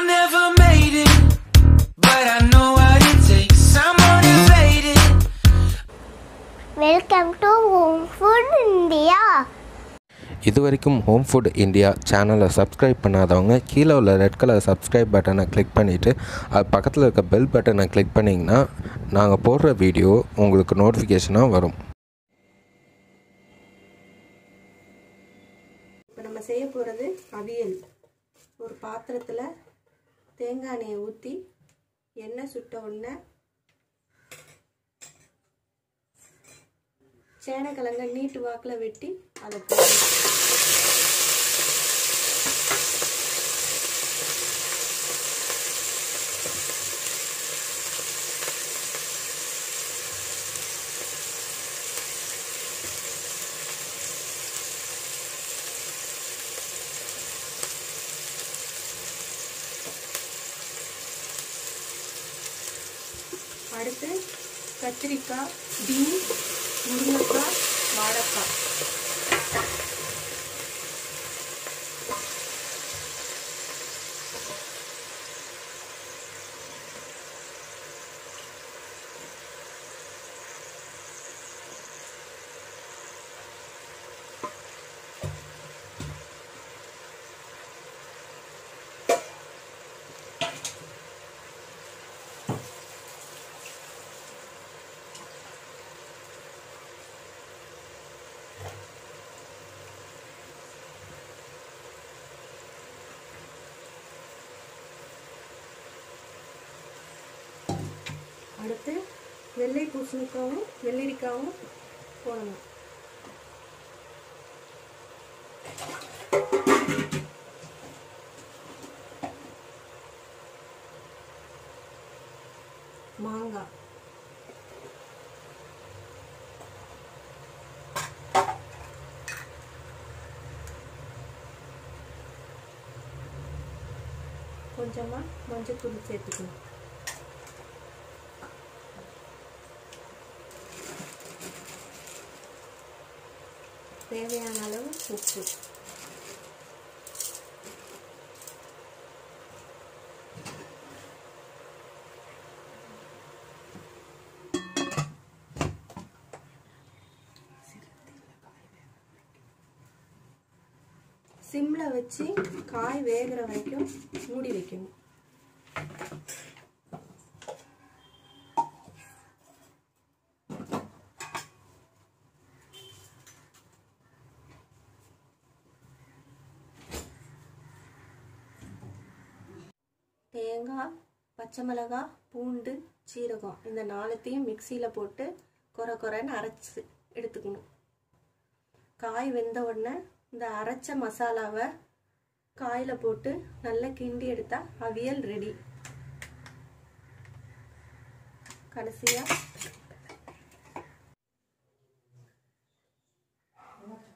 never made it, but I know what it takes. I'm motivated. Welcome to food India இது வரைக்கும் home food India சேனலை subscribe பண்ணாதவங்க கீழே உள்ள red colour subscribe பட்டனை click பண்ணிவிட்டு அது பக்கத்தில் இருக்க பெல் பட்டனை கிளிக் பண்ணிங்கன்னா நாங்கள் போடுற வீடியோ உங்களுக்கு நோட்டிஃபிகேஷனாக வரும் இப்போ நம்ம செய்ய போகிறது அவியல் ஒரு பாத்திரத்தில் தேங்காய் எண்ணெயை ஊற்றி எண்ணெய் சுட்ட உடனே சேனக்கிழங்க நீட்டு வாக்கில் வெட்டி அதை போடணும் அடுத்து கத்திரிக்காய் பீன்ஸ் முருங்கைக்காய் வாழைக்காய் அடுத்து வெள்ளை பூசணிக்காவும் வெள்ளரிக்காவும் போடணும் மாங்காய் கொஞ்சமாக மஞ்சள் சேர்த்துக்கணும் தேவையான அளவு உப்பு சிம்மில் வச்சு காய் வேகிற வரைக்கும் மூடி வைக்கணும் தேங்காய் பச்சை மிளகாய் பூண்டு சீரகம் இந்த நாலுத்தையும் மிக்சியில் போட்டு கொர கொரன்னு அரைச்சி எடுத்துக்கணும் காய் வெந்த உடனே இந்த அரைச்ச மசாலாவை காயில் போட்டு நல்லா கிண்டி எடுத்தா அவியல் ரெடி கடைசியாக